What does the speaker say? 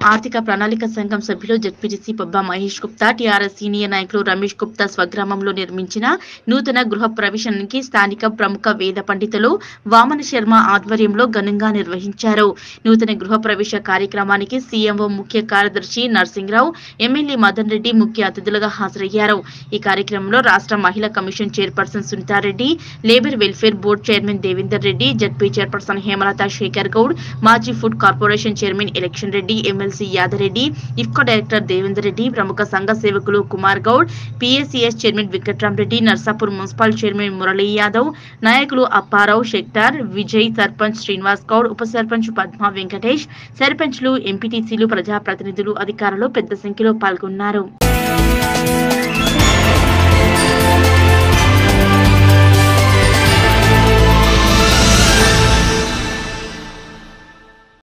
ఆర్థిక ప్రణాళిక సంఘం సభ్యులు ZPTC Pabba Mahesh Gupta TRS senior నాయకులు రమేష్ గుప్తా స్వగ్రామంలో నిర్మించిన నూతన గృహ ప్రవేశానికి స్థానిక ప్రముఖ వేద పండితులు వామన శర్మ ఆధ్వర్యంలో ఘనంగా నిర్వహించారు నూతన గృహ ప్రవేశ కార్యక్రమానికి సీఎంఓ ముఖ్య కార్యదర్శి నర్సింగ్రావు ఎమ్మెల్యే మదన్ రెడ్డి ముఖ్య అతిథులుగా హాజరయ్యారు ఈ కార్యక్రమంలో రాష్ట్ర మహిళా commission chairperson Sunitha Reddy labour welfare board chairman Devender Reddy ZP chairperson Hemalatha Shekar Goud మాజీ food corporation chairman election Reddy MLC Yada Reddy IFFCO director Devender Reddy ప్రముఖ సంఘ సేవకులు కుమార్ గౌడ్ పిఎస్సిఎస్ చైర్మన్ విక్రట్రామరెడ్డి నర్సాపూర్ మున్సిపల్ చైర్మన్ మురళీ యాదవ్ నాయకులు అప్పారావు శెక్టార్ విజయ్ సర్పంచ్ శ్రీనివాస్ గౌడ్ ఉప సర్పంచ్ పద్మా వెంకటేష్ సర్పంచ్లు ఎంపీటీసీలు ప్రజాప్రతినిధులు అధికారులు పెద్ద సంఖ్యలో పాల్గొన్నారు